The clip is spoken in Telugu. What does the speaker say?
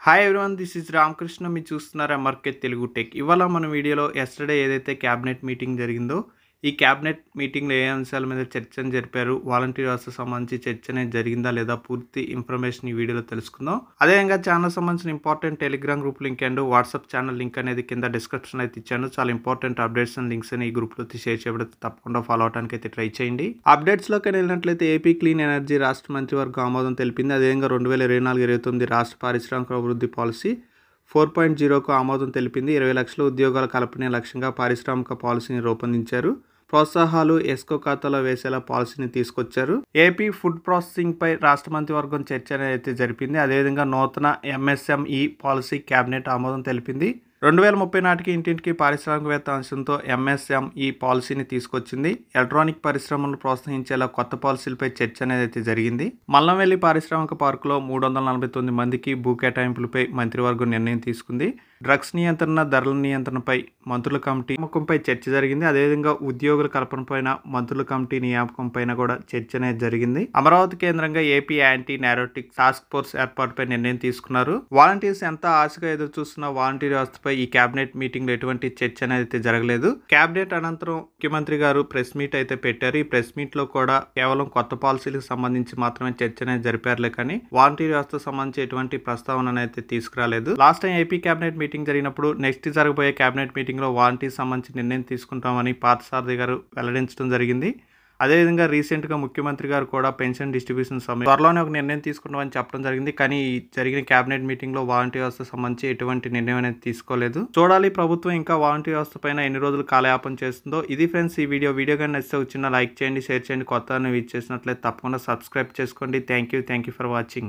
hi everyone this is Ramakrishna మీరు చూస్తున్నారు ఎంఆర్కే తెలుగు టెక్ ఇవాళ మన వీడియోలో ఎస్టర్డే ఏదైతే క్యాబినెట్ మీటింగ్ జరిగిందో ఈ క్యాబినెట్ మీటింగ్లో ఏ అంశాల మీద చర్చను జరిపారు వాలంటీర్ వ్యవస్థ సంబంధించి చర్చ అనేది జరిగిందా లేదా పూర్తి ఇన్ఫర్మేషన్ ఈ వీడియోలో తెలుసుకుందాం అదేవిధంగా ఛానల్ సంబంధించిన important telegram group link and WhatsApp channel link అనేది కింద డిస్క్రిప్షన్ అయితే ఇచ్చాను చాలా ఇంపార్టెంట్ అప్డేట్స్ అండ్ లింక్స్ అని ఈ గ్రూప్లో షేర్ చేయబడితే తప్పకుండా ఫాలో అవడానికి అయితే ట్రై చేయండి అప్డేట్స్లోకి వెళ్ళినట్లయితే ఏపీ క్లీన్ ఎనర్జీ రాష్ట్ర మంత్రివర్గం ఆమోదం తెలిపింది అదేవిధంగా రెండు వేల ఇరవై నాలుగు ఇరవై తొమ్మిది రాష్ట్ర పారిశ్రామిక అభివృద్ధి పాలసీ ఫోర్ పాయింట్ జీరోకు ఆమోదం తెలిపింది ఇరవై లక్షల ఉద్యోగాల కల్పనే లక్ష్యంగా పారిశ్రామిక పాలసీని రూపొందించారు ప్రోత్సాహాలు ఎస్కో ఖాతాలో వేసేలా పాలసీని తీసుకొచ్చారు ఏపీ ఫుడ్ ప్రాసెసింగ్ పై రాష్ట్ర మంత్రివర్గం చర్చ అనేది అయితే జరిపింది అదేవిధంగా నూతన ఎంఎస్ఎంఈ పాలసీ కేబినెట్ ఆమోదం తెలిపింది రెండు వేల ముప్పై నాటికి ఇంటింటికి పారిశ్రామికవేత్త అంశంతో ఎంఎస్ఎం ఈ పాలసీని తీసుకొచ్చింది ఎలక్ట్రానిక్ పరిశ్రమలను ప్రోత్సహించేలా కొత్త పాలసీలపై చర్చ అనేది అయితే జరిగింది మల్లంవెల్లి పారిశ్రామిక పార్కులో మూడు వందల నలభై తొమ్మిది మందికి భూ కేటాయింపులపై మంత్రివర్గం నిర్ణయం తీసుకుంది డ్రగ్స్ నియంత్రణ ధరల నియంత్రణపై మంత్రుల కమిటీ నియామకంపై చర్చ జరిగింది అదేవిధంగా ఉద్యోగుల కల్పన పైన మంత్రుల కమిటీ నియామకం పైన కూడా చర్చ అనేది జరిగింది అమరావతి కేంద్రంగా AP anti narcotic task force ఏర్పాటుపై నిర్ణయం తీసుకున్నారు వాలంటీర్స్ ఎంత ఆశగా ఎదురు చూస్తున్న వాలంటీర్ వ్యవస్థపై ఈ కేబినెట్ మీటింగ్ లో ఎటువంటి చర్చ అనేది అయితే జరగలేదు కేబినెట్ అనంతరం ముఖ్యమంత్రి గారు ప్రెస్ మీట్ అయితే పెట్టారు ఈ ప్రెస్ మీట్ లో కూడా కేవలం కొత్త పాలసీలకు సంబంధించి మాత్రమే చర్చ అనేది జరిపారులే కానీ వాలంటీర్ వ్యవస్థ సంబంధించి ఎటువంటి ప్రస్తావన అయితే తీసుకురాలేదు last time AP cabinet meeting జరిగినప్పుడు నెక్స్ట్ జరగబోయే కేబినెట్ మీటింగ్ లో వాలంటీర్ సంబంధించి నిర్ణయం తీసుకుంటామని పార్థసారథి గారు వెల్లడించడం జరిగింది అదేవిధంగా రీసెంట్గా ముఖ్యమంత్రి గారు కూడా పెన్షన్ డిస్ట్రిబ్యూషన్ సమయం త్వరలోనే ఒక నిర్ణయం తీసుకుంటామని చెప్పడం జరిగింది కానీ ఈ జరిగిన కేబినెట్ మీటింగ్ లో వాలంటీర్ వ్యవస్థ సంబంధించి ఎటువంటి నిర్ణయం అనేది తీసుకోలేదు చూడాలి ప్రభుత్వం ఇంకా వాలంటీర్ వ్యవస్థ పైన ఎన్ని రోజులు కాలయాపన చేస్తుందో ఇది ఫ్రెండ్స్ ఈ వీడియో వీడియో కానీ నచ్చితే వచ్చిన లైక్ చేయండి షేర్ చేయండి కొత్త వీచ్ చేసినట్లయితే తప్పకుండా సబ్స్క్రైబ్ చేసుకోండి thank you thank you for watching